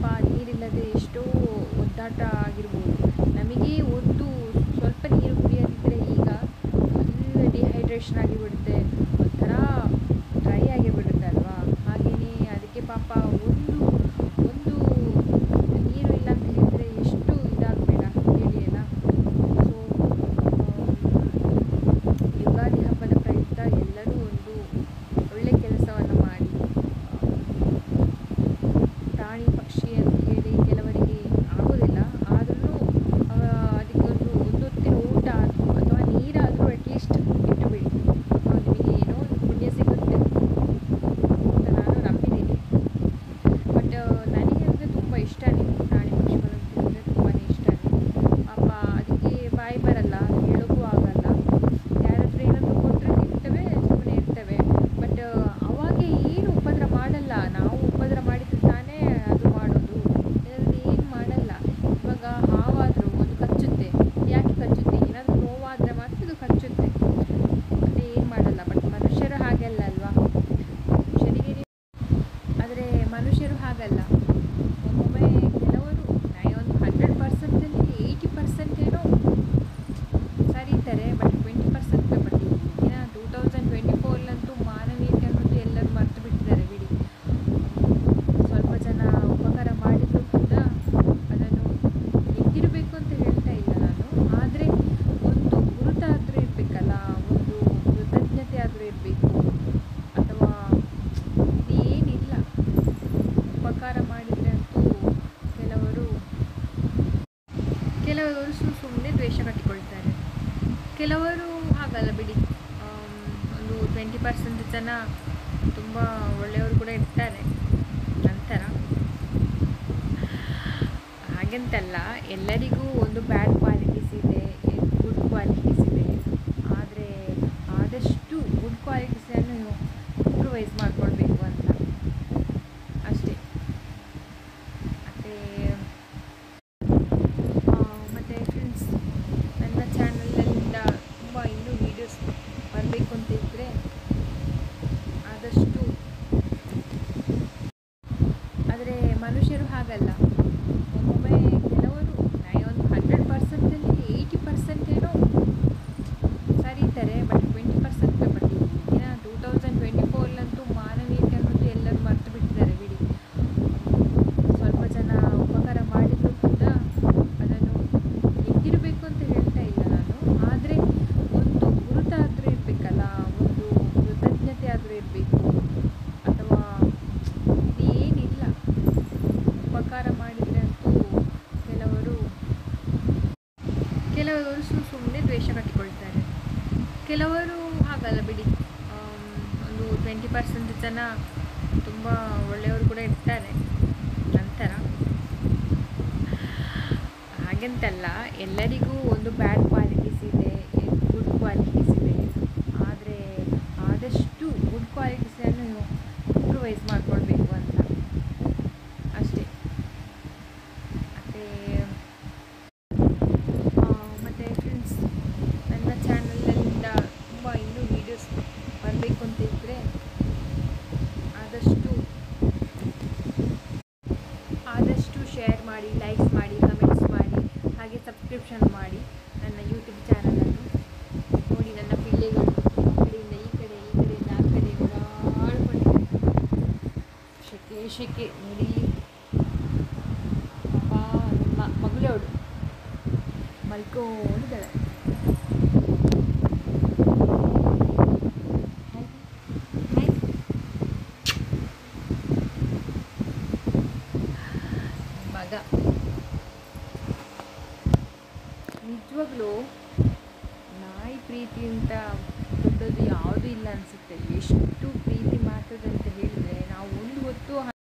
ನೀರಿಲ್ಲದೆ ಎಷ್ಟೋ ಒದ್ದಾಟ ಆಗಿರ್ಬೋದು ನಮಗೆ ಒಂದು ಸ್ವಲ್ಪ ನೀರು ಕುಡಿಯೋದಿದ್ರೆ ಈಗ ಫುಲ್ ಡಿಹೈಡ್ರೇಷನ್ ಆಗಿಬಿಡುತ್ತೆ ಒಂಥರ ಡ್ರೈ ಆಗಿಬಿಡುತ್ತೆ ಅಲ್ವಾ ಹಾಗೆಯೇ ಅದಕ್ಕೆ ಪಾಪ ಒಂದು ಒಂದು ನೀರು ಇಲ್ಲ ಅಂತ ಹೇಳಿದರೆ ಎಷ್ಟು ಇದಾಗಬೇಡ ಹೇಳಿ ಅಲ್ಲ ಸೊ ಯುಗಾದಿ ಹಬ್ಬದ ಪ್ರಯುಕ್ತ ಎಲ್ಲರೂ ಒಂದು ಒಳ್ಳೆ ಕೆಲಸವನ್ನು ಮಾಡಿ ಪ್ರಾಣಿ ಪಕ್ಷಿ ಅಂತ ಹೇಳಿ ಕೆಲವರಿಗೆ ಆಗೋದಿಲ್ಲ ಆದ್ರೂ ಅದಕ್ಕೊಂದು ಒಂದೊತ್ತಿನ ಊಟ ಆದ್ರೂ ಅಥವಾ ನೀರಾದರೂ ಅಟ್ಲೀಸ್ಟ್ ಇಟ್ಟುಬಿಡಿ ಆ, ನಿಮಗೆ ಏನೋ ಒಂದು ಪುಣ್ಯ ಸಿಗುತ್ತೆ ಅಂತ ನಾನು ನಂಬಿದ್ದೀನಿ ಬಟ್ ನನಗೆ ಅಂದರೆ ತುಂಬ ಇಷ್ಟನೇ ಪ್ರಾಣಿ ಪಕ್ಷಿಗಳು ಅಂದರೆ ತುಂಬಾ ಇಷ್ಟನೇ ಪಾಪ ಅದಕ್ಕೆ ಬಾಯಿ ಬರಲ್ಲ ಹೇಳೋಕ್ಕೂ ಆಗಲ್ಲ ಯಾರ ಹತ್ರ ಏನಾದರೂ ಕೊಟ್ಟರೆ ತಿಂತವೆ ಸುಮ್ಮನೆ ಇರ್ತವೆ ಬಟ್ ಅವಾಗ ಏನು ಉಪದ್ರ ಮಾಡಲ್ಲ ನಾವು ಉಪದ್ರ ಮಾಡಿದ್ರೆ ತಾನೇ ಅದು ಮಾಡೋದು ಇಲ್ಲಾಂದ್ರೆ ಏನು ಮಾಡಲ್ಲ ಇವಾಗ ಹಾವಾದರೂ ಒಂದು ಕಚ್ಚುತ್ತೆ ಯಾಕೆ ಕಚ್ಚುತ್ತೆ ಏನಾದರೂ ನೋವಾದರೆ ಮಾತ್ರ ಅದು ಕಚ್ಚುತ್ತೆ ಮತ್ತೆ ಏನು ಮಾಡಲ್ಲ ಬಟ್ ಮನುಷ್ಯರು ಹಾಗೆಲ್ಲ ಅಲ್ವಾ ಮನುಷ್ಯರಿಗೆ ಆದರೆ ಮನುಷ್ಯರು ಹಾಗಲ್ಲ ಒಮ್ಮೊಮ್ಮೆ ಕೆಲವರು ನೈ ಒಂದು ಹಂಡ್ರೆಡ್ ಪರ್ಸೆಂಟಲ್ಲಿ ಏಯ್ಟಿ ಪರ್ಸೆಂಟ್ ಏನೋ ಸರಿ ಇದ್ದಾರೆ ಬಟ್ ಟ್ವೆಂಟಿ ಪರ್ಸೆಂಟ್ ಬಟ್ ಇನ್ನು ಟೂ ತೌಸಂಡ್ ಟ್ವೆಂಟಿ ಫೋರ್ಲಂತೂ ಮಾನವೀಯತೆ ಅನ್ನೋದು ಎಲ್ಲರೂ ಮರೆತು ಬಿಟ್ಟಿದ್ದಾರೆ ಬಿಡಿ ಸ್ವಲ್ಪ ಜನ ಉಪಕಾರ ಮಾಡಿದರೂ ಕೂಡ ಅದನ್ನು ಎಂದಿರಬೇಕು ಅಂತ ಹೇಳ್ತಾ ಇಲ್ಲ ನಾನು ಆದರೆ ಒಂದು ಗುರುತಾದರೂ ಇರಬೇಕಲ್ಲ ಒಂದು ಕೃತಜ್ಞತೆ ಆದರೂ ಇರಬೇಕು ಅಥವಾ ಇದೇನಿಲ್ಲ ಉಪಕಾರ ಮಾಡಿದರೆ ಅಂತೂ ಕೆಲವರು ಕೆಲವರು ಸು ಸುಮ್ಮನೆ ದ್ವೇಷ ಕಟ್ಟಿಕೊಳ್ತಾರೆ ಕೆಲವರು ಹಾಗಲ್ಲ ಬಿಡಿ ಆಮ್, ಒಂದು ಟ್ವೆಂಟಿ ಪರ್ಸೆಂಟ್ ಜನ ತುಂಬ ಒಳ್ಳೆಯವರು ಕೂಡ ಇರ್ತಾರೆ ನಂತರ ಹಾಗೆಂತಲ್ಲ ಎಲ್ಲರಿಗೂ ಒಂದು ಬ್ಯಾಡ್ ಕ್ವಾಲಿಟೀಸ್ ಇದೆ ಗುಡ್ ಕ್ವಾಲಿಟೀಸ್ ಇದೆ ಆದರೆ ಆದಷ್ಟು ಗುಡ್ ಕ್ವಾಲಿಟೀಸನ್ನು ಇಂಪ್ರೂವೈಸ್ ಮಾಡ್ಕೊಳ್ಬೇಕು ಅಂತ ಅಷ್ಟೇ ಮತ್ತು ಮತ್ತು ಫ್ರೆಂಡ್ಸ್ ನನ್ನ ಚಾನಲಲ್ಲಿಂದ ತುಂಬ ಇನ್ನೂ ವೀಡಿಯೋಸ್ ಬರಬೇಕು ಅಂತ ಇದ್ದರೆ ಆದಷ್ಟು ಆದರೆ ಮನುಷ್ಯರು ಹಾಗಲ್ಲ ಒಮ್ಮೊಮ್ಮೆ ಕೆಲವರು ನೈ ಒಂದು ಹಂಡ್ರೆಡ್ ಪರ್ಸೆಂಟಲ್ಲಿ ಏಯ್ಟಿ ಪರ್ಸೆಂಟ್ ಏನೋ ಸರಿ ಇದ್ದಾರೆ ಬಟ್ ಟ್ವೆಂಟಿ ಪರ್ಸೆಂಟ್ ಬಟ್ ಇನ್ನು ಟೂ ತೌಸಂಡ್ ಟ್ವೆಂಟಿ ಫೋರ್ಲಂತೂ ಮಾನವೀಯತೆ ಅನ್ನೋದು ಎಲ್ಲರೂ ಮರೆತು ಬಿಟ್ಟಿದ್ದಾರೆ ಬಿಡಿ ಸ್ವಲ್ಪ ಜನ ಉಪಕಾರ ಮಾಡಿದರೂ ಕೂಡ ಅದನ್ನು ಎಂದಿರಬೇಕು ಅಂತ ಹೇಳ್ತಾ ಇಲ್ಲ ನಾನು ಆದರೆ ಒಂದು ಗುರುತಾದರೂ ಇರಬೇಕಲ್ಲ ಒಂದು ಕೃತಜ್ಞತೆ ಆದರೂ ಇರಬೇಕು ಅಥವಾ ಇದೇನಿಲ್ಲ ಉಪಕಾರ ಮಾಡಿದರೆ ಅಂತೂ ಕೆಲವರು ಕೆಲವರು ಸು ಸುಮ್ಮನೆ ದ್ವೇಷ ಕಟ್ಟಿಕೊಳ್ತಾರೆ ಕೆಲವರು ಹಾಗಲ್ಲ ಬಿಡಿ ಆಮ್, ಒಂದು ಟ್ವೆಂಟಿ ಪರ್ಸೆಂಟ್ ಜನ ತುಂಬ ಒಳ್ಳೆಯವರು ಕೂಡ ಇರ್ತಾರೆ ನಂತರ ಹಾಗೆಂತಲ್ಲ ಎಲ್ಲರಿಗೂ ಒಂದು ಬ್ಯಾಡ್ ಕ್ವಾಲಿಟೀಸ್ ಇದೆ ಗುಡ್ ಕ್ವಾಲಿಟೀಸ್ ಇದೆ ಆದರೆ ಆದಷ್ಟು ಗುಡ್ ಕ್ವಾಲಿಟೀಸನ್ನು ಇಂಪ್ರೂವೈಸ್ ಮಾಡ್ಕೊಳ್ಬೇಕು ಅಂತ ಅಷ್ಟೇ ಮತ್ತು ಮತ್ತು ಫ್ರೆಂಡ್ಸ್ ನನ್ನ ಚಾನಲಲ್ಲಿಂದ ತುಂಬ ಇನ್ನೂ ವೀಡಿಯೋಸ್ ಬರಬೇಕು ಅಂತ ಇದ್ದರೆ ಆದಷ್ಟು ಆದಷ್ಟು ಶೇರ್ ಮಾಡಿ ಲೈಕ್ಸ್ ಮಾಡಿ ಕಮೆಂಟ್ಸ್ ಮಾಡಿ ಹಾಗೆ ಸಬ್ಸ್ಕ್ರಿಪ್ಷನ್ ಮಾಡಿ ನನ್ನ ಯೂಟ್ಯೂಬ್ ಚಾನಲನ್ನು ನೋಡಿ ನನ್ನ ಪಿಳ್ಳೆಗಳು ಆ ಕಡೆಯಿಂದ ಈ ಕಡೆ ಈ ಕಡೆಯಿಂದ ಆ ಕಡೆ ಓಡಾಡ್ಕೊಂಡಿದೆ ಶೆಕೆ ಶೆಕೆ ನೋಡಿ ಪಾಪ ನಮ್ಮ ಮಗಳೇ ಅವಳು ಮಲ್ಕೊಂಡಿದ್ದಾಳೆ ಹಾಯ್. ಹಾಯ್. ಮಗ ನಿಜವಾಗ್ಲೂ ನಾಯಿ ಪ್ರೀತಿ ಅಂತ ದೊಡ್ಡದು ಯಾವುದೂ ಇಲ್ಲ ಅನಿಸುತ್ತೆ ಎಷ್ಟು ಪ್ರೀತಿ ಮಾಡ್ತದೆ ಅಂತ ಹೇಳಿದರೆ ನಾವು ಒಂದು ಹೊತ್ತು